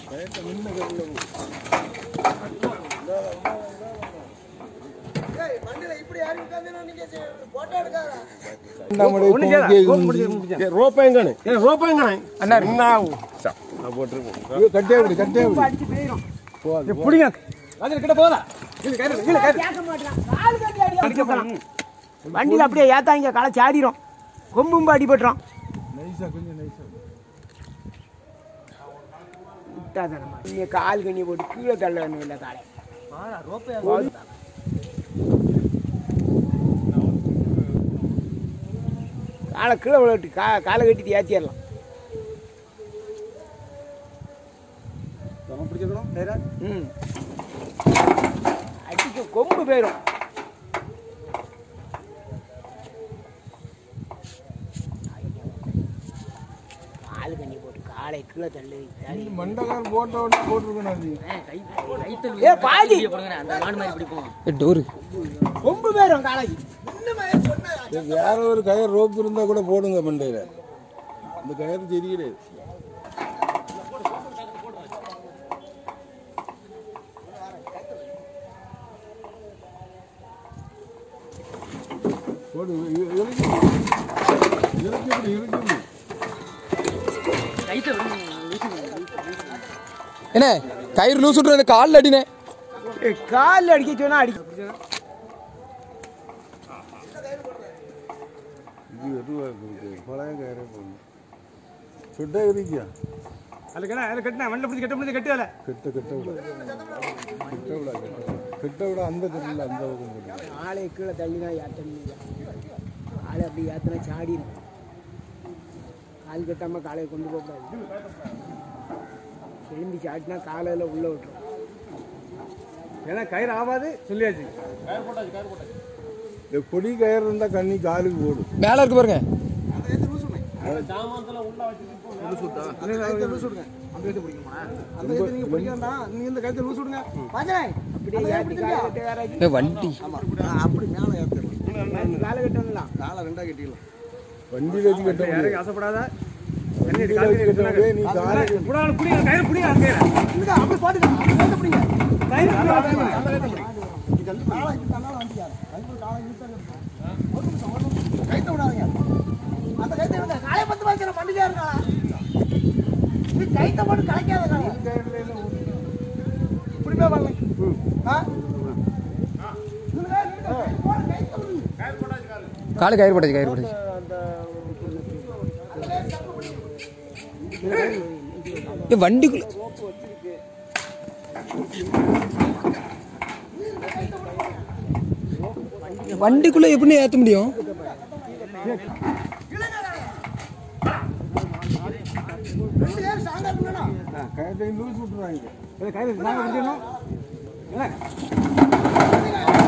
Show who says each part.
Speaker 1: ரோப்பையங்கானு ரோப்பையங்கானு அண்ணா என்ன போட்டுருக்கோம்
Speaker 2: கட்டே விடு கட்டே விடு
Speaker 3: புடிங்க அதுல கிட்ட போதா வண்டியில் அப்படியே ஏத்தாங்க களை சாடிரும் கொம்பும் அடிபட்டுரும்
Speaker 2: நைஸா கொஞ்சம் நைஸா
Speaker 3: விட்டாதானம்மா நீங்க கால் கண்ணி போட்டு கீழே தள்ள வேணும் இல்லை காலை காலை கீழே விளையாட்டு கா காலை கட்டி ஏற்றிடலாம்
Speaker 2: பிடிச்சிருக்கணும் நேரா
Speaker 3: ம் அடிக்க கொம்பு போயிடும் கால் கண்ணி போட்டு காலை கீழே தள்ளு தள்ளி.
Speaker 2: மண்டகால் போட்ட உடனே போட்டிருக்கணும் அது
Speaker 3: ஏ பாதி
Speaker 4: டோரு
Speaker 3: கொம்பு போயிடும் காலைக்கு
Speaker 2: இது வேற ஒரு கயிறு ரோப் இருந்தா கூட போடுங்க மண்டையில இந்த கயிறு தெரியல போடு இ- இறக்கி இறக்கி விடு, இறக்கி விடு.
Speaker 4: என்ன கயிறு லூஸ் விட்டுற காலில் அடினே
Speaker 3: காலில் அடிக்க சொன்னா அடிக்க
Speaker 2: இது எதுவா இருக்கு பழைய கயிறே போடணும் சுட்டா இருக்கியா
Speaker 1: அதுக்கு என்ன அதில் கட்டினா வண்டியில் பிடிச்சி கட்ட முடியாது கட்டியால
Speaker 2: கெட்ட கெட்ட விட கெட்ட விட கெட்ட விட அந்த தெரியல அந்த பக்கம் போட்டு
Speaker 3: காலை கீழே தள்ளி தான் ஏற்றணும் காலை அப்படி ஏற்றினா சாடிடும் கால் கட்டாமல் காலையை கொண்டு போகக்கூடாது எழும்பி சாட்டினா காலையில் உள்ளே விட்டுரும்
Speaker 1: ஏன்னா கயிறு ஆகாது சொல்லியாச்சு
Speaker 2: இந்த பொடி கயிறு இருந்தா கண்ணி காலுக்கு போடும்
Speaker 4: மேலே இருக்கு பாருங்க
Speaker 3: அப்படியே ஏற்றி காலை கட்ட வேற
Speaker 4: ஏ, வண்டி
Speaker 3: காலை கட்டணும்லாம்
Speaker 2: வண்டியில வச்சு கட்ட முடியாது
Speaker 1: யாருக்கு ஆசைப்படாத
Speaker 2: வண்டியில வச்சு கட்ட முடியாது நீ காலுக்கு
Speaker 1: புடால புடிங்க கயிறு புடிங்க அந்த கயிறை
Speaker 3: அப்படி போட்டுக்க
Speaker 1: கயிறு புடிங்க.
Speaker 3: அந்த கைத்தை விடுங்க. காலை பத்து வாய்க்கிற மண்டிக்கா இருக்கா இது கைத்தை மட்டும் கலைக்காத காலை இப்படி போய் வரல ஆ நில்லுங்க, நில்லுங்க. போடு, கைத்தை விடுங்க.
Speaker 4: காலு கயிறு போட்டாச்சு கயிறு போட்டாச்சு ஏ வண்டிக்குள்ள வண்டிக்குள்ள எப்படி ஏத்த முடியும்
Speaker 3: ரெண்டு பேரும் ஸ்ட்ராங்கா இருக்கணும்
Speaker 2: கயிற்றை லூஸ் விட்டுருவாங்க
Speaker 1: கயிறு நாங்கள் பிடிச்சிடணும்
Speaker 3: ஆ